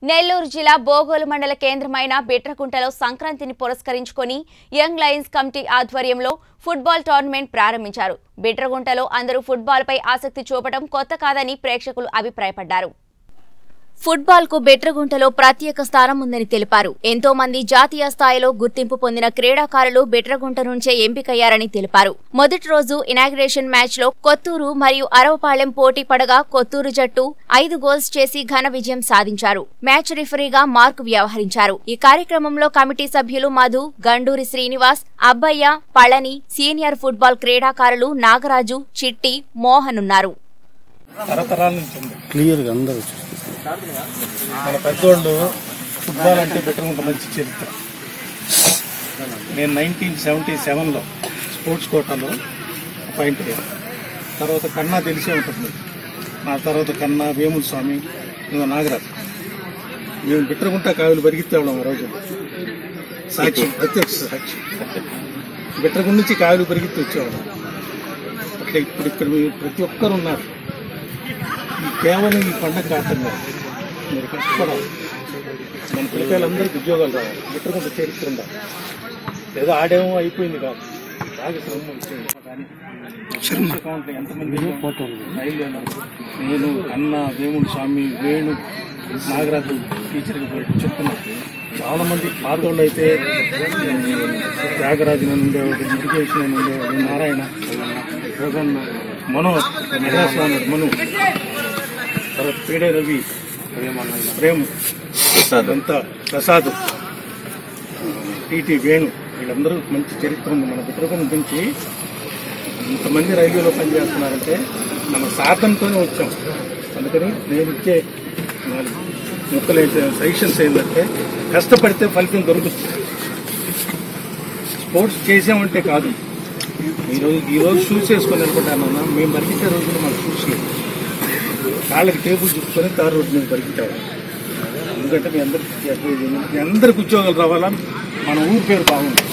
నెల్లూరు జిల్లా బోగోలు మండల కేంద్రమైన బిట్రకుంటలో సంక్రాంతిని పురస్కరించుకొని యంగ్ లయన్స్ కమిటీ ఆధ్వర్యంలో ఫుట్బాల్ టోర్నమెంట్ ప్రారంభించారు బిట్రగుంటలో అందరూ ఫుట్బాల్పై ఆసక్తి చూపడం కొత్త కాదని ప్రేక్షకులు అభిప్రాయపడ్డారు ఫుట్బాల్ కు బెట్రగుంటలో ప్రత్యేక స్థానం ఉందని తెలిపారు ఎంతో మంది జాతీయ స్థాయిలో గుర్తింపు పొందిన క్రీడాకారులు బెట్రగుంట నుంచే ఎంపికయ్యారని తెలిపారు మొదటి రోజు ఇనాగ్రేషన్ మ్యాచ్ లో కొత్తూరు మరియు అరవపాళెం పోటీ పడగా కొత్తూరు జట్టు ఐదు గోల్స్ చేసి ఘన విజయం సాధించారు మ్యాచ్ రిఫరీగా మార్క్ వ్యవహరించారు ఈ కార్యక్రమంలో కమిటీ సభ్యులు మధు గండూరి శ్రీనివాస్ అబ్బయ్య పళని సీనియర్ ఫుట్బాల్ క్రీడాకారులు నాగరాజు చిట్టి మోహన్ ఉన్నారు తరతరాల నుంచి ఉంది క్లియర్గా అందరూ చూస్తారు మన పెద్దోళ్ళు ఫుట్బాల్ అంటే పెట్టుకుంటే మంచి చరిత్ర నేను నైన్టీన్ సెవెంటీ సెవెన్లో స్పోర్ట్స్ కోటాలో అపాయింట్ అయ్యాను తర్వాత కన్నా తెలిసే ఉంటుంది నా తర్వాత కన్నా వేముల స్వామి ఇంకా నాగరాజు మేము బిట్రగుంట కావిలు పరిగెత్తేవాళ్ళం ఆ రోజు సాక్షి ప్రత్యక్ష సాక్షి బిట్రగుంట నుంచి కావిలు పరిగెత్తి వచ్చేవాళ్ళం అట్లా ఇప్పుడు ఇక్కడ మీ ప్రతి ఒక్కరు ఉన్నారు ఈ కేవలం ఈ పండగ కాకుండా మీరు కష్టపడాలి మన పిల్లకాయలందరికీ ఉద్యోగాలు రావాలి ఎట్టుకుంటే చరిత్ర ఉండాలి ఏదో ఆడేమో అయిపోయింది కాదు బాగా శ్రమ వచ్చింది కానీ అకౌంట్లో ఎంతమంది రైల్వేలో నేను అన్న వేముడు స్వామి వేణు నాగరాజు టీచర్కి పోయి చెప్తున్నా చాలా మంది పాతోళ్ళు అయితే త్యాగరాజు అని ఉండేవాడు ఇరిగేషన్ అని ఉండేవాడు నారాయణ జగన్న మనోహర్ మెడ్రాస్లో ఉన్నాడు మను తర్వాత పేడే రవి ప్రేమ్ అంతా ప్రసాద్ టీటీ వేణు వీళ్ళందరూ మంచి చరిత్ర ఉంది మన బిడ్డకుని గురించి ఇంతమంది రైల్వేలో పనిచేస్తున్నారంటే మన సాధనతోనే వచ్చాం అందుకని నేను ఇచ్చే నాలుగు ముక్కలు సజెషన్స్ ఏంటంటే కష్టపడితే ఫలితం దొరుకుతుంది స్పోర్ట్స్ చేసామంటే కాదు ఈరోజు ఈరోజు షూస్ వేసుకొని నిలబడ్డానన్నా మేము పరిగెత్తే రోజున మాకు షూస్ లేదు కాళ్ళకి టేబుల్ చుట్టుకొని తారు రోడ్డు మీద పరిగెత్తాడు ఎందుకంటే మీ అందరికి మీ అందరికి ఉద్యోగాలు రావాలా మన ఊరి పేరు బాగుంది